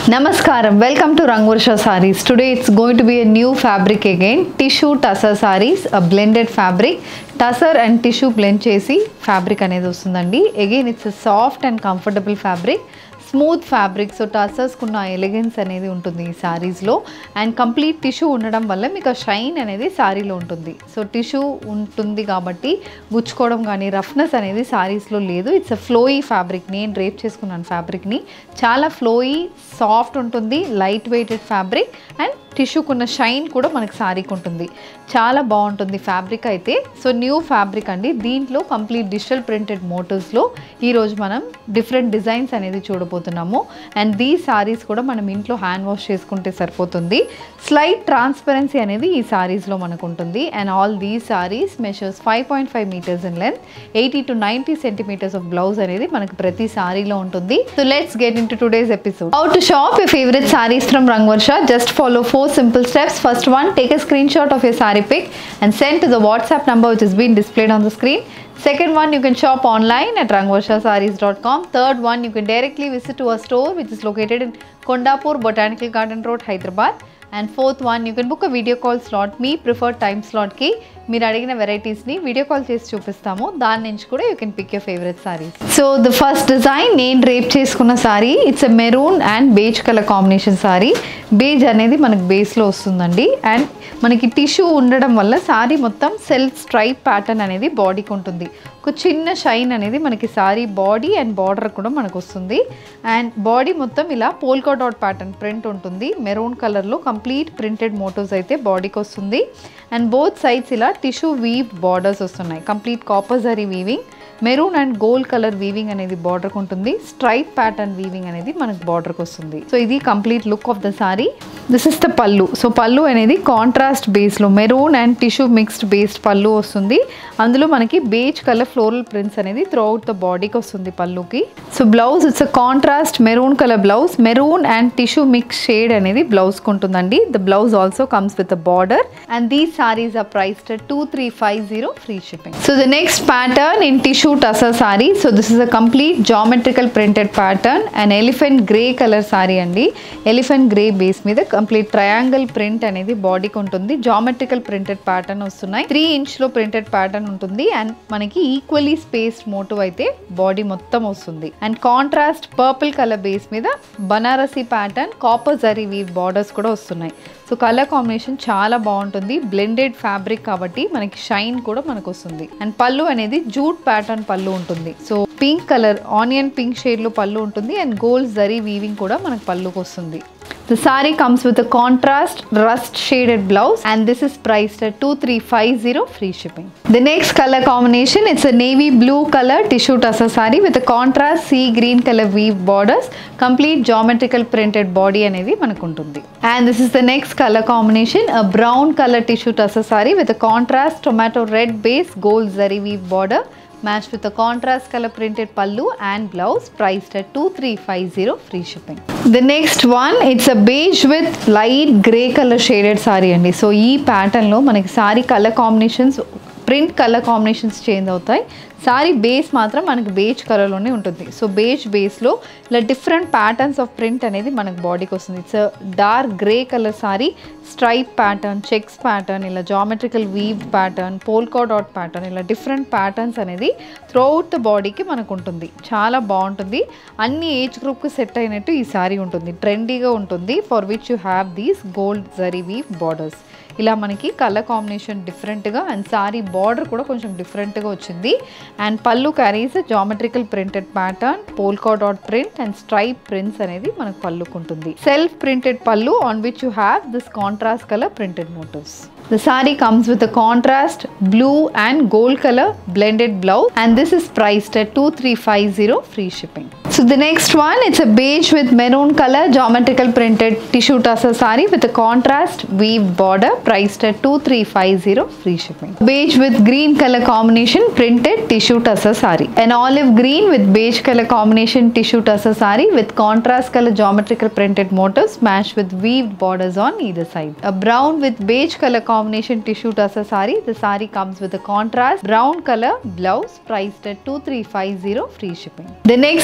Namaskaram, welcome to Rangvarsha Sarees. Today it's going to be a new fabric again, tissue tussar sarees, a blended fabric. Tussar and tissue blend చేసి fabric అనేది వస్తుందండి again it's soft and comfortable fabric smooth fabric so టసర్స్కి ఉన్న elegance అనేది ఉంటుంది ఈ శారీస్లో and complete tissue ఉండడం వల్ల మీకు ఆ షైన్ అనేది శారీలో ఉంటుంది సో టిష్యూ ఉంటుంది కాబట్టి గుచ్చుకోవడం కానీ రఫ్నెస్ అనేది శారీస్లో లేదు ఇట్స్ అ ఫ్లోయీ ఫ్యాబ్రిక్ నేను రేప్ చేసుకున్నాను ఫ్యాబ్రిక్ని చాలా ఫ్లోయీ సాఫ్ట్ ఉంటుంది లైట్ వెయిటెడ్ ఫ్యాబ్రిక్ అండ్ టిష్యూకున్న ఉన్న షైన్ కూడా మనకి శారీకి ఉంటుంది చాలా బాగుంటుంది ఫ్యాబ్రిక్ అయితే సో న్యూ ఫ్యాబ్రిక్ అండి దీంట్లో కంప్లీట్ డిజిటల్ ప్రింటెడ్ మోటివ్స్లో ఈరోజు మనం డిఫరెంట్ డిజైన్స్ అనేది చూడబోతున్నాము అండ్ దీ సారీస్ కూడా మనం ఇంట్లో హ్యాండ్ వాష్ చేసుకుంటే సరిపోతుంది స్లైట్ ట్రాన్స్పరెన్సీ అనేది ఈ సారీస్లో మనకు ఉంటుంది and all the sarees measures five point five metres in length eighty to ninety centimetres of blouse అనేది మనకి ప్రతి సారీలో ఉంటుంది so let's get into today's episode how to shop your favorite sarees from Rangvarsha just follow four simple steps first one take a screenshot of your saree pic and send to the whatsapp number which is being displayed on the screen second one you can shop online at rangvarshasarees.com third one you can directly visit to our store which is located in kondapur botanical garden road hyderabad and fourth one you can book a video call slot మీ preferred time స్లాట్కి మీరు అడిగిన వెరైటీస్ని video call చేసి చూపిస్తాము దాని నుంచి కూడా you can pick your favourite sarees so the first design నేను రేప్ చేసుకున్న saree it's a maroon and beige colour combination saree beige అనేది మనకి బేస్లో వస్తుందండి అండ్ మనకి టిష్యూ ఉండడం వల్ల సారీ మొత్తం సెల్ఫ్ స్ట్రైప్ ప్యాటర్న్ అనేది బాడీకి ఉంటుంది ఒక చిన్న షైన్ అనేది మనకి సారీ బాడీ అండ్ బార్డర్ కూడా మనకు వస్తుంది అండ్ బాడీ మొత్తం ఇలా పోల్కా డాట్ ప్యాటర్న్ ప్రింట్ ఉంటుంది మెరూన్ కలర్లో కంప్లీట్ ప్రింటెడ్ మోటోస్ అయితే బాడీకి వస్తుంది అండ్ బోత్ సైడ్స్ ఇలా టిష్యూ వీవ్ బార్డర్స్ వస్తున్నాయి complete copper zari weaving maroon and gold colour weaving అనేది బార్డర్కి ఉంటుంది స్ట్రైప్ ప్యాటర్న్ వీవింగ్ అనేది మనకు బార్డర్కి వస్తుంది సో ఇది complete look of the saree this is the pallu so pallu అనేది కాంట్రాస్ట్ బేస్లో maroon and tissue mixed based pallu వస్తుంది అందులో మనకి బేజ్ కలర్ ఫ్లోరల్ ప్రింట్స్ అనేది త్రూ అవుట్ ద బాడీకి వస్తుంది పళ్ళుకి so blouse it's a contrast maroon colour blouse maroon and tissue mix shade అనేది బ్లౌజ్కి ఉంటుందండి the blouse also comes with a border and these sarees are priced two three five zero free shipping so the next pattern in tissue tussar saree so this is a complete geometrical printed pattern and elephant grey colour saree అండి elephant grey base మీద complete triangle print అనేది బాడీకి ఉంటుంది geometrical printed pattern వస్తున్నాయి three inch లో printed pattern ఉంటుంది and మనకి equally spaced motif అయితే బాడీ మొత్తం వస్తుంది and contrast purple colour base మీద Banarasi pattern copper zari weave borders కూడా వస్తున్నాయి సో కలర్ కాంబినేషన్ చాలా బాగుంటుంది బ్లెండెడ్ ఫ్యాబ్రిక్ కాబట్టి మనకి షైన్ కూడా మనకు వస్తుంది అండ్ పళ్ళు అనేది జూట్ ప్యాటర్న్ పళ్ళు ఉంటుంది so pink colour onion pink షేడ్లో పళ్ళు ఉంటుంది అండ్ గోల్డ్ జరీ వీవింగ్ కూడా మనకు పళ్ళుకి వస్తుంది The saree comes with a contrast rust shaded blouse and this is priced at 2350 free shipping. The next color combination it's a navy blue color tissue tussar saree with a contrast sea green color weave borders complete geometrical printed body అనేది మనకు ఉంటుంది and this is the next color combination a brown color tissue tussar saree with a contrast tomato red base gold zari weave border matched with a contrast color printed pallu and blouse priced at 2350 free shipping. The next one it's a beige with light grey color shaded saree అండి so ఈ ప్యాటర్న్లో మనకి saree colour combinations print colour combinations change అవుతాయి saree base మాత్రం మనకి beige కలర్లోనే ఉంటుంది so beige బేస్లో ఇలా డిఫరెంట్ ప్యాటర్న్స్ ఆఫ్ ప్రింట్ అనేది మనకు బాడీకి వస్తుంది it's dark grey colour saree stripe pattern checks pattern ఇలా geometrical weave pattern polka dot pattern ఇలా డిఫరెంట్ ప్యాటర్న్స్ అనేది త్రూఅవుట్ ద బాడీకి మనకు ఉంటుంది చాలా బాగుంటుంది అన్ని ఏజ్ గ్రూప్కి సెట్ అయినట్టు ఈ సారీ ఉంటుంది ట్రెండీగా ఉంటుంది for which you have these gold zari weave borders ఇలా మనకి కలర్ కాంబినేషన్ డిఫరెంట్గా అండ్ సారీ బార్డర్ కూడా కొంచెం డిఫరెంట్గా వచ్చింది and pallu carries geometrical printed pattern polka dot print and stripe prints అనేది మనకు పళ్ళుకు ఉంటుంది self printed pallu on which you have this contrast colour printed motifs The saree comes with a contrast blue and gold color blended blouse and this is priced at 2350 free shipping. So the next one it's a beige with maroon color geometrical printed tissue tussar saree with a contrast weave border priced at 2350 free shipping. Beige with green color combination printed tissue tussar saree. An olive green with beige color combination tissue tussar saree with contrast color geometrical printed motifs matched with weaved borders on either side. A brown with beige color combination tissue tussar saree. The saree comes with a contrast brown color blouse priced at 2350 free shipping. The next pattern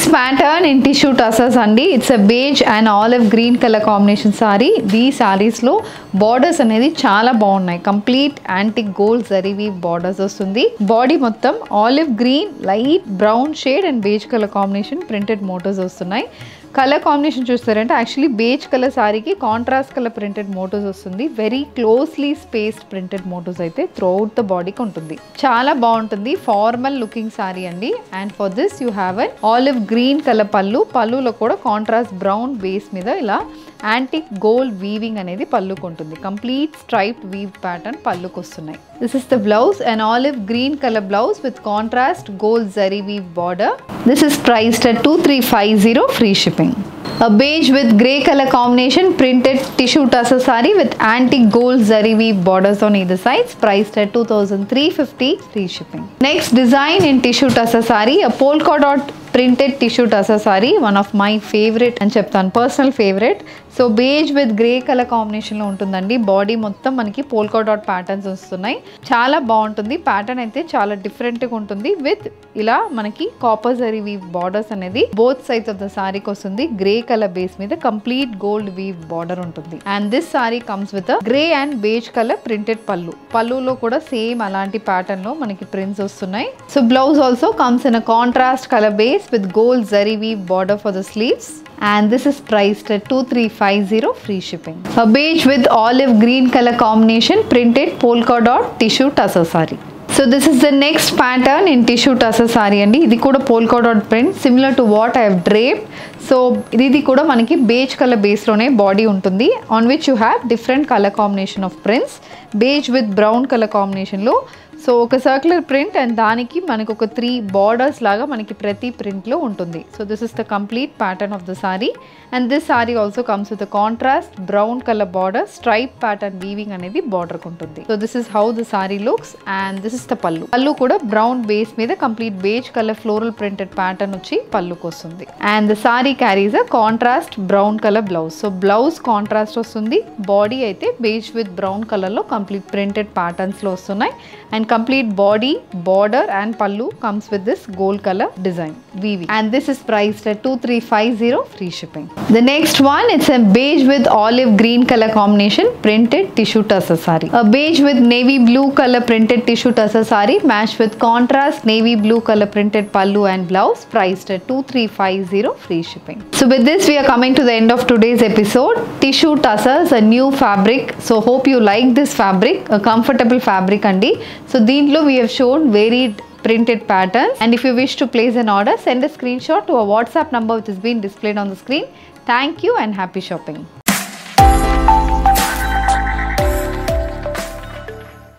pattern in tissue tussars అండి it's a beige and olive green colour combination saree ఈ సారీస్లో borders అనేది చాలా బాగున్నాయి complete antique gold జరీవి borders వస్తుంది body మొత్తం olive green light brown shade and beige colour combination printed motifs వస్తున్నాయి కలర్ కాంబినేషన్ చూస్తారంటే యాక్చువల్లీ బేజ్ కలర్ సారీకి కాంట్రాస్ట్ కలర్ ప్రింటెడ్ మోటోస్ వస్తుంది very closely spaced printed motifs అయితే త్రూఅవుట్ ద బాడీకి ఉంటుంది చాలా బాగుంటుంది ఫార్మల్ లుకింగ్ సారీ అండి and for this you have an olive green colour pallu పళ్ళులో కూడా కాంట్రాస్ట్ బ్రౌన్ బేస్ మీద ఇలా యాంటిక్ గోల్డ్ వీవింగ్ అనేది పళ్ళుకు ఉంటుంది కంప్లీట్ స్ట్రైప్డ్ వీవ్ ప్యాటర్న్ పళ్ళుకు వస్తున్నాయి this is the blouse and olive green colour blouse with contrast gold zari weave border this is priced at two three five zero free shipping A beige with grey color combination printed tissue tussar saree with antique gold zari weave borders on either sides priced at 2350 free shipping. Next design in tissue tussar saree a polka dot printed tissue tussar saree one of my favorite అని చెప్తాను personal favourite so beige with grey colour కాంబినేషన్లో ఉంటుందండి body మొత్తం మనకి polka dot patterns వస్తున్నాయి చాలా బాగుంటుంది pattern అయితే చాలా డిఫరెంట్గా ఉంటుంది విత్ ఇలా మనకి కాపర్ జరీ వీవ్ బార్డర్స్ అనేది బోత్ సైడ్స్ ఆఫ్ ద సారీకి వస్తుంది గ్రే కలర్ బేస్ మీద కంప్లీట్ గోల్డ్ వీవ్ బార్డర్ ఉంటుంది and this saree comes with grey and beige colour printed pallu పళ్ళులో కూడా సేమ్ అలాంటి ప్యాటర్న్ లో మనకి ప్రింట్స్ వస్తున్నాయి so blouse also comes in a contrast colour base with gold zari weave border for the sleeves and this is priced at 2350 free shipping. A beige with olive green color combination printed polka dot tissue tussar saree. So this is the next pattern in tissue tussar saree అండి ఇది కూడా polka dot print similar to what I have drape so ఇది కూడా మనకి beige colour బేస్లోనే body ఉంటుంది on which you have different colour combination of prints beige with brown colour కాంబినేషన్లో so ఒక సర్క్యులర్ ప్రింట్ అండ్ దానికి మనకు ఒక త్రీ బార్డర్స్ లాగా మనకి ప్రతి ప్రింట్లో ఉంటుంది so this is the complete pattern of the saree and this saree also comes with contrast brown colour border stripe pattern weaving అనేది బార్డర్ ఉంటుంది so this is how the saree looks and this is the pallu pallu కూడా brown base మీద complete beige colour floral printed pattern వచ్చి పళ్ళుకి వస్తుంది and the saree carries a contrast brown colour blouse so blouse contrast వస్తుంది body అయితే beige with brown కలర్లో complete printed ప్యాటర్న్స్లో వస్తున్నాయి and complete body border and pallu comes with this gold colour design weave and this is priced at 2350 free shipping. The next one it's a beige with olive green color combination printed tissue tussar saree. A beige with navy blue color printed tissue tussar saree matched with contrast navy blue color printed pallu and blouse priced at 2350 free shipping. So with this we are coming to the end of today's episode. Tissue tussars a new fabric. So hope you like this fabric, a comfortable fabric andi. So దీంట్లో we have shown varied printed patterns and if you wish to place an order send a screenshot to a whatsapp number which is being displayed on the screen thank you and happy shopping